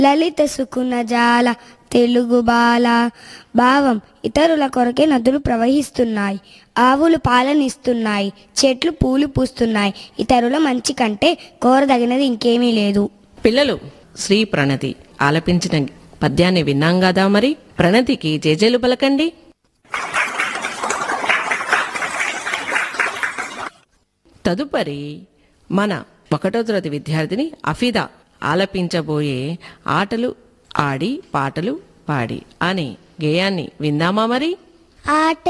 లలిత సుకున జాల తెలుగు బాల భావం ఇతరుల కొరకే నదులు ప్రవహిస్తున్నాయి ఆవులు పాలనిస్తున్నాయి చెట్లు పూలు పూస్తున్నాయి ఇతరుల మంచి కంటే కోరదగినది ఇంకేమీ లేదు పిల్లలు శ్రీ ప్రణతి ఆలపించిన పద్యాన్ని విన్నాం కదా మరి ప్రణతికి జేజేలు పలకండి తదుపరి మన ఒకటో తరగతి విద్యార్థిని అఫిదా ఆలపించబోయే ఆటలు ఆడి పాటలు పాడి అనే గేయాన్ని విందామా మరి ఆట